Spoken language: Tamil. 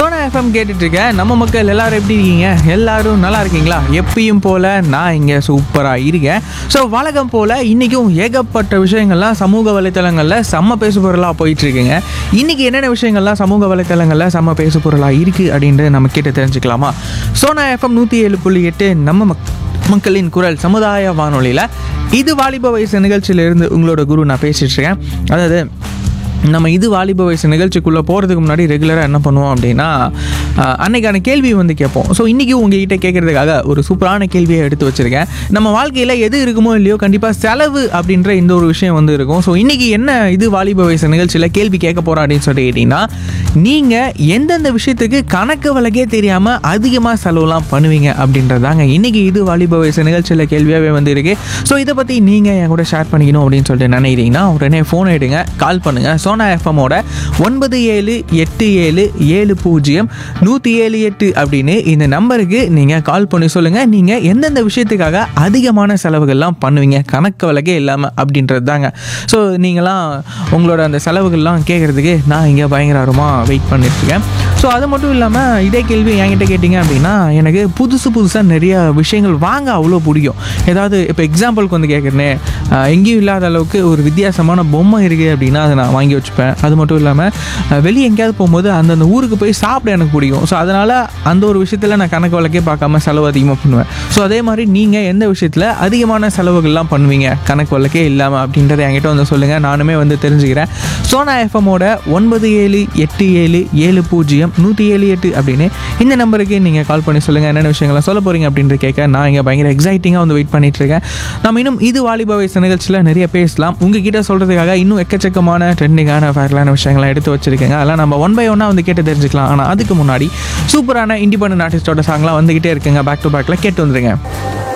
சோனா எஃப்எம் கேட்டுட்டு இருக்கேன் நம்ம மக்கள் எல்லாரும் எப்படி இருக்கீங்க எல்லாரும் நல்லா இருக்கீங்களா எப்பயும் போல நான் இங்கே சூப்பராக இருக்கேன் ஸோ வழக்கம் போல இன்றைக்கும் ஏகப்பட்ட விஷயங்கள்லாம் சமூக வலைத்தளங்களில் செம்ம பேசு பொருளாக போயிட்டு இருக்குங்க இன்றைக்கி என்னென்ன விஷயங்கள்லாம் சமூக வலைத்தளங்களில் செம்ம பேசு பொருளாக இருக்குது அப்படின்ட்டு நம்ம கேட்டு தெரிஞ்சுக்கலாமா சோனா எஃப்எம் நூற்றி ஏழு புள்ளி எட்டு நம்ம மக் மக்களின் குரல் சமுதாய வானொலியில் இது வாலிப வயசு நிகழ்ச்சியிலிருந்து உங்களோட குரு நான் பேசிட்டு இருக்கேன் அதாவது நம்ம இது வாலிப வயசு நிகழ்ச்சிக்குள்ளே போகிறதுக்கு முன்னாடி ரெகுலராக என்ன பண்ணுவோம் அப்படின்னா ஆஹ், அன்னைக்கான கேள்வி வந்து கேட்போம் ஸோ இன்றைக்கி உங்ககிட்ட கேட்குறதுக்காக ஒரு சூப்பரான கேள்வியை எடுத்து வச்சுருக்கேன் நம்ம வாழ்க்கையில் எது இருக்குமோ இல்லையோ கண்டிப்பாக செலவு அப்படின்ற இந்த ஒரு விஷயம் வந்து இருக்கும் ஸோ இன்றைக்கி என்ன இது வாலிப வயசு நிகழ்ச்சியில் கேள்வி கேட்க போகிறோம் அப்படின்னு சொல்லி கேட்டிங்கன்னா நீங்கள் எந்தெந்த விஷயத்துக்கு கணக்கு வழக்கே தெரியாமல் அதிகமாக செலவுலாம் பண்ணுவீங்க அப்படின்றதாங்க இன்றைக்கி இது வாலிப வயசு நிகழ்ச்சியில் கேள்வியாகவே வந்து இருக்கு ஸோ இதை பற்றி நீங்கள் என் கூட ஷேர் பண்ணிக்கணும் அப்படின்னு சொல்லிட்டு நினைக்கிறீங்கன்னா உடனே ஃபோன் எடுங்க கால் பண்ணுங்கள் சோனா எஃப்எம்மோட ஒன்பது ஏழு எட்டு ஏழு ஏழு பூஜ்ஜியம் நூற்றி ஏழு எட்டு அப்படின்னு இந்த நம்பருக்கு நீங்கள் கால் பண்ணி சொல்லுங்கள் நீங்கள் எந்தெந்த விஷயத்துக்காக அதிகமான செலவுகள்லாம் பண்ணுவீங்க கணக்கு வழக்கே இல்லாமல் அப்படின்றது தாங்க ஸோ நீங்களாம் உங்களோட அந்த செலவுகள்லாம் கேட்குறதுக்கு நான் இங்கே பயங்கரமாக வெயிட் பண்ணிட்டுருக்கேன் ஸோ அது மட்டும் இல்லாமல் இதே கேள்வி என்கிட்ட கேட்டிங்க அப்படின்னா எனக்கு புதுசு புதுசாக நிறைய விஷயங்கள் வாங்க அவ்வளோ பிடிக்கும் ஏதாவது இப்போ எக்ஸாம்பிளுக்கு வந்து கேட்குறேனே எங்கேயும் இல்லாத அளவுக்கு ஒரு வித்தியாசமான பொம்மை இருக்குது அப்படின்னா அதை நான் வாங்கி வச்சுப்பேன் அது மட்டும் இல்லாமல் வெளியே எங்கேயாவது போகும்போது அந்தந்த ஊருக்கு போய் சாப்பிட எனக்கு பிடிக்கும் ஸோ அதனால் அந்த ஒரு விஷயத்தில் நான் கணக்கு வழக்கே பார்க்காம செலவு அதிகமாக பண்ணுவேன் ஸோ அதே மாதிரி நீங்கள் எந்த விஷயத்தில் அதிகமான செலவுகள்லாம் பண்ணுவீங்க கணக்கு வழக்கே இல்லாமல் அப்படின்றத என்கிட்ட வந்து சொல்லுங்கள் நானுமே வந்து தெரிஞ்சுக்கிறேன் சோனா எஃப்எம்மோட ஒன்பது ஏழு எட்டு ஏழு ஏழு பூஜ்ஜியம் நூற்றி ஏழு எட்டு அப்படின்னு இந்த நம்பருக்கு நீங்கள் கால் பண்ணி சொல்லுங்கள் என்னென்ன விஷயங்கள்லாம் சொல்ல போகிறீங்க அப்படின்ட்டு கேட்க நான் இங்கே பயங்கர எக்ஸைட்டிங்காக வந்து வெயிட் பண்ணிட்டு இருக்கேன் நம்ம இன்னும் இது வாலிப வயசு நிகழ்ச்சியில் நிறைய பேசலாம் உங்ககிட்ட சொல்கிறதுக்காக இன்னும் எக்கச்சக்கமான ட்ரெண்டிங்கான ஃபேர்லான விஷயங்கள்லாம் எடுத்து வச்சிருக்கேங்க அதெல்லாம் நம்ம ஒன் பை ஒன்னாக வந்து கேட்டு தெரிஞ்சுக்கலாம் ஆனால் அதுக்கு முன்னாடி சூப்பரான இண்டிபெண்டன்ட் ஆர்டிஸ்டோட சாங்லாம் வந்துகிட்டே இருக்குங்க பேக் டு பேக்கில் கேட்டு வந்துருங்க